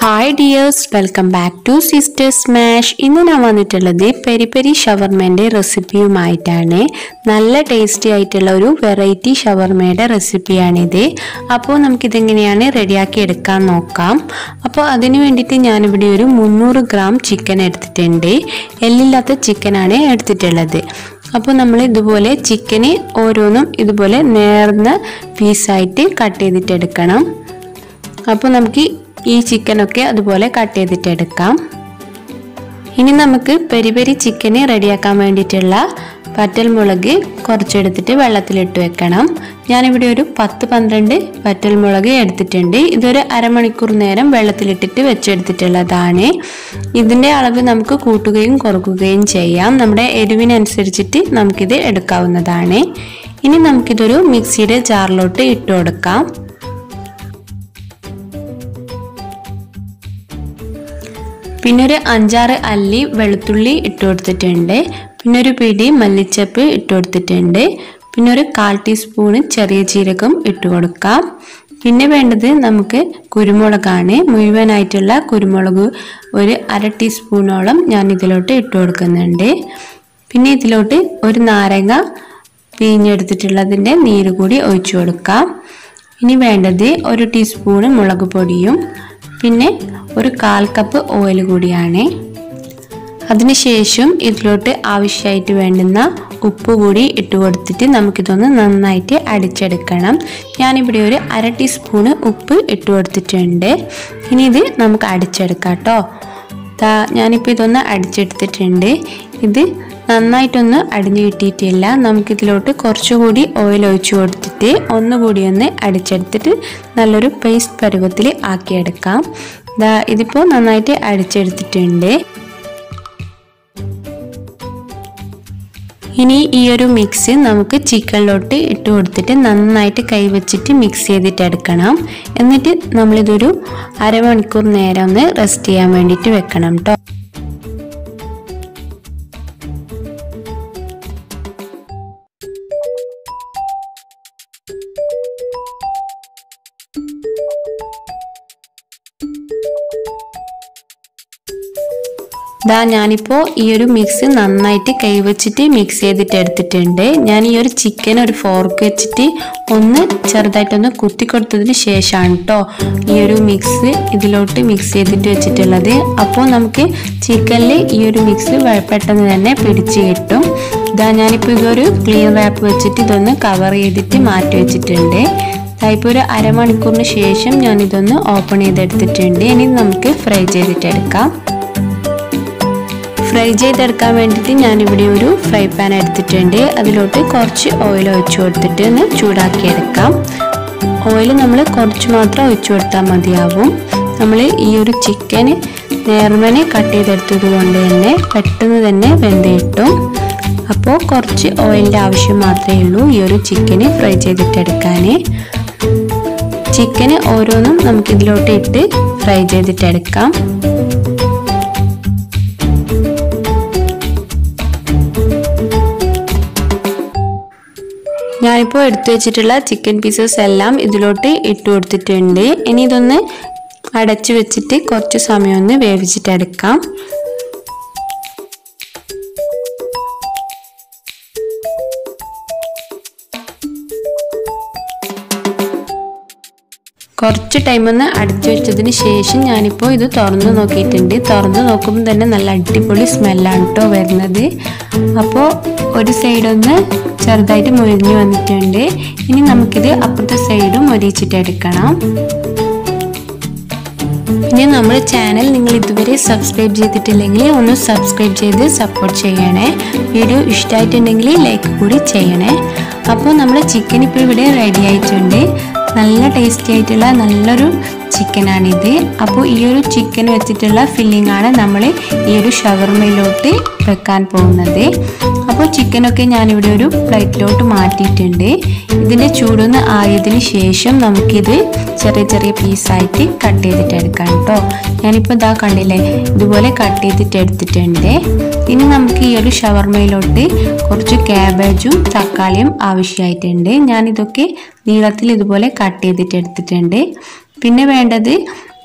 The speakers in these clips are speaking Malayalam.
hi dears welcome back to Sister Smash ഇന്ന് ഞാൻ വന്നിട്ടുള്ളത് പെരി പെരി ഷവർമേൻ്റെ റെസിപ്പിയുമായിട്ടാണ് നല്ല ടേസ്റ്റി ആയിട്ടുള്ള ഒരു വെറൈറ്റി ഷവർമയുടെ റെസിപ്പിയാണിത് അപ്പോൾ നമുക്കിതെങ്ങനെയാണ് റെഡിയാക്കി എടുക്കാൻ നോക്കാം അപ്പോൾ അതിന് വേണ്ടിയിട്ട് ഞാനിവിടെ ഒരു മുന്നൂറ് ഗ്രാം ചിക്കൻ എടുത്തിട്ടുണ്ട് എല്ലില്ലാത്ത ചിക്കനാണ് എടുത്തിട്ടുള്ളത് അപ്പോൾ നമ്മൾ ഇതുപോലെ ചിക്കന് ഓരോന്നും ഇതുപോലെ നേർന്ന പീസായിട്ട് കട്ട് ചെയ്തിട്ട് എടുക്കണം അപ്പോൾ നമുക്ക് ഈ ചിക്കനൊക്കെ അതുപോലെ കട്ട് ചെയ്തിട്ട് എടുക്കാം ഇനി നമുക്ക് പെരി പെരി ചിക്കന് റെഡിയാക്കാൻ വേണ്ടിയിട്ടുള്ള പറ്റൽമുളക് കുറച്ചെടുത്തിട്ട് വെള്ളത്തിലിട്ട് വെക്കണം ഞാനിവിടെ ഒരു പത്ത് പന്ത്രണ്ട് പറ്റൽമുളക് എടുത്തിട്ടുണ്ട് ഇതൊരു അരമണിക്കൂർ നേരം വെള്ളത്തിലിട്ടിട്ട് വെച്ചെടുത്തിട്ടുള്ളതാണ് ഇതിൻ്റെ അളവ് നമുക്ക് കൂട്ടുകയും കുറക്കുകയും ചെയ്യാം നമ്മുടെ എരിവിനനുസരിച്ചിട്ട് നമുക്കിത് എടുക്കാവുന്നതാണ് ഇനി നമുക്കിതൊരു മിക്സിയുടെ ജാറിലോട്ട് ഇട്ട് കൊടുക്കാം പിന്നെ ഒരു അഞ്ചാറ് അല്ലി വെളുത്തുള്ളി ഇട്ട് കൊടുത്തിട്ടുണ്ട് പിന്നെ ഒരു പിടി മല്ലിച്ചപ്പ് ഇട്ട് കൊടുത്തിട്ടുണ്ട് പിന്നെ ഒരു കാൽ ടീസ്പൂണ് ചെറിയ ജീരകം ഇട്ട് കൊടുക്കാം പിന്നെ വേണ്ടത് നമുക്ക് കുരുമുളകാണ് മുഴുവനായിട്ടുള്ള കുരുമുളക് ഒരു അര ടീസ്പൂണോളം ഞാൻ ഇതിലോട്ട് ഇട്ട് കൊടുക്കുന്നുണ്ട് പിന്നെ ഇതിലോട്ട് ഒരു നാരങ്ങ പിഴിഞ്ഞെടുത്തിട്ടുള്ളതിൻ്റെ നീര് കൂടി ഒഴിച്ചു കൊടുക്കാം ഇനി വേണ്ടത് ഒരു ടീസ്പൂണ് മുളക് പൊടിയും പിന്നെ ഒരു കാൽ കപ്പ് ഓയിൽ കൂടിയാണ് അതിനുശേഷം ഇതിലോട്ട് ആവശ്യമായിട്ട് വേണ്ടുന്ന ഉപ്പ് കൂടി ഇട്ട് കൊടുത്തിട്ട് നമുക്കിതൊന്ന് നന്നായിട്ട് അടിച്ചെടുക്കണം ഞാനിവിടെ ഒരു അര ടീസ്പൂണ് ഉപ്പ് ഇട്ട് കൊടുത്തിട്ടുണ്ട് ഇനി ഇത് നമുക്ക് അടിച്ചെടുക്കാം കേട്ടോ ദാ ഞാനിപ്പോൾ ഇതൊന്ന് അടിച്ചെടുത്തിട്ടുണ്ട് ഇത് നന്നായിട്ടൊന്ന് അടിഞ്ഞു കിട്ടിയിട്ടില്ല നമുക്കിതിലോട്ട് കുറച്ചുകൂടി ഓയിൽ ഒഴിച്ചു കൊടുത്തിട്ട് ഒന്നുകൂടി ഒന്ന് അടിച്ചെടുത്തിട്ട് നല്ലൊരു പേസ്റ്റ് പരുവത്തിൽ ആക്കിയെടുക്കാം ദാ ഇതിപ്പോൾ നന്നായിട്ട് അടിച്ചെടുത്തിട്ടുണ്ട് ഇനി ഈ ഒരു മിക്സ് നമുക്ക് ചിക്കനിലോട്ട് ഇട്ട് കൊടുത്തിട്ട് നന്നായിട്ട് കൈവച്ചിട്ട് മിക്സ് ചെയ്തിട്ട് എടുക്കണം എന്നിട്ട് നമ്മളിതൊരു അരമണിക്കൂർ നേരം ഒന്ന് റെസ്റ്റ് ചെയ്യാൻ വേണ്ടിയിട്ട് വെക്കണം കേട്ടോ ദാ ഞാനിപ്പോൾ ഈ ഒരു മിക്സ് നന്നായിട്ട് കൈവച്ചിട്ട് മിക്സ് ചെയ്തിട്ട് എടുത്തിട്ടുണ്ട് ഞാൻ ഈ ഒരു ചിക്കൻ ഒരു ഫോർക്ക് വെച്ചിട്ട് ഒന്ന് ചെറുതായിട്ടൊന്ന് കുത്തി കൊടുത്തതിന് ശേഷമാണ് കേട്ടോ ഈ ഒരു മിക്സ് ഇതിലോട്ട് മിക്സ് ചെയ്തിട്ട് വെച്ചിട്ടുള്ളത് അപ്പോൾ നമുക്ക് ചിക്കനിൽ ഈ ഒരു മിക്സ് പെട്ടെന്ന് തന്നെ പിടിച്ച് കിട്ടും ഇതാ ഞാനിപ്പോൾ ഇതൊരു ക്ലീൻ റാപ്പ് വെച്ചിട്ട് ഇതൊന്ന് കവർ ചെയ്തിട്ട് മാറ്റി വെച്ചിട്ടുണ്ട് ഇപ്പോൾ ഒരു അരമണിക്കൂറിന് ശേഷം ഞാൻ ഇതൊന്ന് ഓപ്പൺ ചെയ്തെടുത്തിട്ടുണ്ട് ഇനി നമുക്ക് ഫ്രൈ ചെയ്തിട്ടെടുക്കാം ഫ്രൈ ചെയ്തെടുക്കാൻ വേണ്ടിയിട്ട് ഞാനിവിടെ ഒരു ഫ്രൈ പാൻ എടുത്തിട്ടുണ്ട് അതിലോട്ട് കുറച്ച് ഓയിൽ ഒഴിച്ചു കൊടുത്തിട്ട് ഒന്ന് ചൂടാക്കിയെടുക്കാം ഓയിൽ നമ്മൾ കുറച്ച് മാത്രം ഒഴിച്ചു കൊടുത്താൽ മതിയാവും നമ്മൾ ഈ ഒരു ചിക്കന് നേർമനെ കട്ട് ചെയ്തെടുത്തത് കൊണ്ട് തന്നെ പെട്ടെന്ന് തന്നെ വെന്ത് കിട്ടും അപ്പോൾ കുറച്ച് ഓയിലിൻ്റെ ആവശ്യം മാത്രമേ ഉള്ളൂ ഈ ഒരു ചിക്കന് ഫ്രൈ ചെയ്തിട്ടെടുക്കാൻ ചിക്കന് ഓരോന്നും നമുക്കിതിലോട്ട് ഇട്ട് ഫ്രൈ ചെയ്തിട്ടെടുക്കാം ഞാനിപ്പോൾ എടുത്തു വെച്ചിട്ടുള്ള ചിക്കൻ പീസസ് എല്ലാം ഇതിലോട്ട് ഇട്ട് കൊടുത്തിട്ടുണ്ട് ഇനി ഇതൊന്ന് അടച്ചു വെച്ചിട്ട് കുറച്ച് സമയം ഒന്ന് വേവിച്ചിട്ടെടുക്കാം കുറച്ച് ടൈം ഒന്ന് അടച്ചു വെച്ചതിന് ശേഷം ഞാനിപ്പോൾ ഇത് തുറന്ന് നോക്കിയിട്ടുണ്ട് തുറന്ന് നോക്കുമ്പോൾ തന്നെ നല്ല അടിപൊളി സ്മെല്ലാണ് കേട്ടോ വരുന്നത് അപ്പോൾ ഒരു സൈഡൊന്ന് ചെറുതായിട്ട് മുരിഞ്ഞ് വന്നിട്ടുണ്ട് ഇനി നമുക്കിത് അപ്പുറത്തെ സൈഡും മൊരിച്ചിട്ടെടുക്കണം പിന്നെ നമ്മുടെ ചാനൽ നിങ്ങൾ ഇതുവരെ സബ്സ്ക്രൈബ് ചെയ്തിട്ടില്ലെങ്കിൽ ഒന്ന് സബ്സ്ക്രൈബ് ചെയ്ത് സപ്പോർട്ട് ചെയ്യണേ വീഡിയോ ഇഷ്ടമായിട്ടുണ്ടെങ്കിൽ ലൈക്ക് കൂടി ചെയ്യണേ അപ്പോൾ നമ്മൾ ചിക്കൻ ഇപ്പോൾ ഇവിടെ റെഡി ആയിട്ടുണ്ട് നല്ല ടേസ്റ്റി ആയിട്ടുള്ള നല്ലൊരു ചിക്കനാണിത് അപ്പോൾ ഈ ഒരു ചിക്കൻ വെച്ചിട്ടുള്ള ഫില്ലിംഗ് ആണ് നമ്മൾ ഈ ഒരു ഷവർമയിലോട്ട് വെക്കാൻ പോകുന്നത് അപ്പോൾ ചിക്കനൊക്കെ ഞാനിവിടെ ഒരു പ്ലേറ്റിലോട്ട് മാറ്റിയിട്ടുണ്ട് ഇതിൻ്റെ ചൂടൊന്ന് ആയതിന് ശേഷം നമുക്കിത് ചെറിയ ചെറിയ പീസായിട്ട് കട്ട് ചെയ്തിട്ട് എടുക്കാം കേട്ടോ ഞാനിപ്പോൾ ഇതാ കണ്ടില്ലേ ഇതുപോലെ കട്ട് ചെയ്തിട്ട് എടുത്തിട്ടുണ്ട് ഇനി നമുക്ക് ഈ ഒരു ഷവർമയിലോട്ട് കുറച്ച് ക്യാബേജും തക്കാളിയും ആവശ്യമായിട്ടുണ്ട് ഞാനിതൊക്കെ നീളത്തിൽ ഇതുപോലെ കട്ട് ചെയ്തിട്ട് എടുത്തിട്ടുണ്ട് പിന്നെ വേണ്ടത്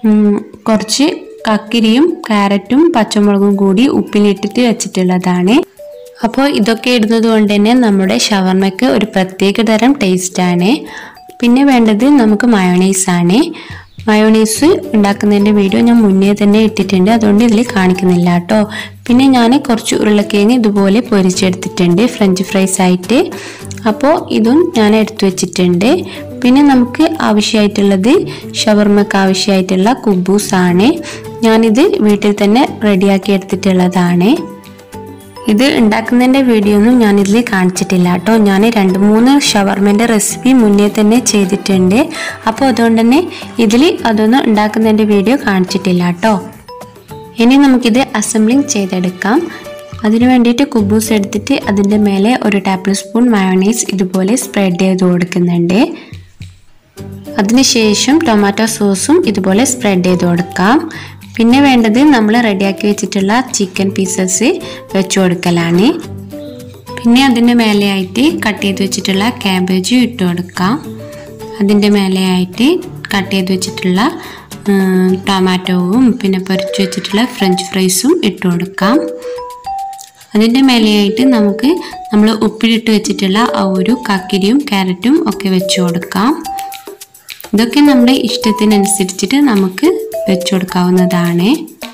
ഉം, കുറച്ച് കക്കിരിയും ക്യാരറ്റും പച്ചമുളകും കൂടി ഉപ്പിലിട്ടിട്ട് വെച്ചിട്ടുള്ളതാണ് അപ്പോൾ ഇതൊക്കെ ഇടുന്നത് കൊണ്ട് തന്നെ നമ്മുടെ ഷവർമ്മയ്ക്ക് ഒരു പ്രത്യേക തരം ടേസ്റ്റാണ് പിന്നെ വേണ്ടത് നമുക്ക് മയോണൈസ് ആണ് മയോണൈസ് ഉണ്ടാക്കുന്നതിൻ്റെ വീഡിയോ ഞാൻ മുന്നേ തന്നെ ഇട്ടിട്ടുണ്ട് അതുകൊണ്ട് ഇതിൽ കാണിക്കുന്നില്ല കേട്ടോ പിന്നെ ഞാൻ കുറച്ച് ഉരുളക്കിഴങ്ങ് ഇതുപോലെ പൊരിച്ചെടുത്തിട്ടുണ്ട് ഫ്രഞ്ച് ഫ്രൈസ് ആയിട്ട് അപ്പോൾ ഇതും ഞാൻ എടുത്തു വെച്ചിട്ടുണ്ട് പിന്നെ നമുക്ക് ആവശ്യമായിട്ടുള്ളത് ഷവർമ്മക്ക് ആവശ്യമായിട്ടുള്ള കുബൂസ് ആണ് ഞാനിത് വീട്ടിൽ തന്നെ റെഡിയാക്കി എടുത്തിട്ടുള്ളതാണ് ഇത് ഉണ്ടാക്കുന്നതിൻ്റെ വീഡിയോ ഒന്നും ഞാൻ ഇതിൽ കാണിച്ചിട്ടില്ല കേട്ടോ ഞാൻ രണ്ട് മൂന്ന് ഷവർമേൻ്റെ റെസിപ്പി മുന്നേ തന്നെ ചെയ്തിട്ടുണ്ട് അപ്പോൾ അതുകൊണ്ട് തന്നെ ഇതിൽ അതൊന്നും ഉണ്ടാക്കുന്നതിൻ്റെ വീഡിയോ കാണിച്ചിട്ടില്ല കേട്ടോ ഇനി നമുക്കിത് അസംബ്ലിങ് ചെയ്തെടുക്കാം അതിനു വേണ്ടിയിട്ട് കുബൂസ് എടുത്തിട്ട് അതിൻ്റെ മേലെ ഒരു ടേബിൾ സ്പൂൺ മയോണൈസ് ഇതുപോലെ സ്പ്രെഡ് ചെയ്ത് കൊടുക്കുന്നുണ്ട് അതിനുശേഷം ടൊമാറ്റോ സോസും ഇതുപോലെ സ്പ്രെഡ് ചെയ്ത് കൊടുക്കാം പിന്നെ വേണ്ടത് നമ്മൾ റെഡിയാക്കി വെച്ചിട്ടുള്ള ചിക്കൻ പീസസ് വെച്ച് കൊടുക്കലാണ് പിന്നെ അതിൻ്റെ മേലെയായിട്ട് കട്ട് ചെയ്ത് വെച്ചിട്ടുള്ള ക്യാബേജ് ഇട്ട് കൊടുക്കാം അതിൻ്റെ മേലെയായിട്ട് കട്ട് ചെയ്ത് വെച്ചിട്ടുള്ള ഉം, ടൊമാറ്റോവും പിന്നെ പൊരിച്ച് വെച്ചിട്ടുള്ള ഫ്രഞ്ച് ഫ്രൈസും ഇട്ട് കൊടുക്കാം അതിൻ്റെ മേലെയായിട്ട് നമുക്ക് നമ്മൾ ഉപ്പിലിട്ട് വെച്ചിട്ടുള്ള ആ ഒരു കക്കിരിയും ക്യാരറ്റും ഒക്കെ വെച്ച് കൊടുക്കാം ഇതൊക്കെ നമ്മുടെ ഇഷ്ടത്തിനനുസരിച്ചിട്ട് നമുക്ക് വെച്ച് കൊടുക്കാവുന്നതാണ്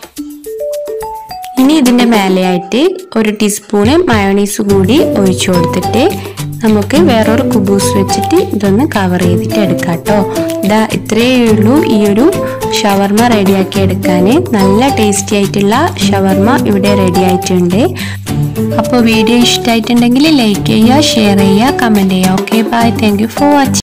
ഇനി ഇതിൻ്റെ മേലെയായിട്ട് ഒരു ടീസ്പൂണ് മയോണൈസ് കൂടി ഒഴിച്ചു കൊടുത്തിട്ട് നമുക്ക് വേറൊരു കുബൂസ് വെച്ചിട്ട് ഇതൊന്ന് കവർ ചെയ്തിട്ട് എടുക്കാം കേട്ടോ ഇതാ ഇത്രയേ ഉള്ളൂ ഈ ഒരു ഷവർമ റെഡിയാക്കി എടുക്കാൻ നല്ല ടേസ്റ്റി ആയിട്ടുള്ള ഷവർമ ഇവിടെ റെഡി ആയിട്ടുണ്ട് അപ്പോൾ വീഡിയോ ഇഷ്ടമായിട്ടുണ്ടെങ്കിൽ ലൈക്ക് ചെയ്യുക ഷെയർ ചെയ്യുക കമൻറ്റ് ചെയ്യുക okay bye thank you for watching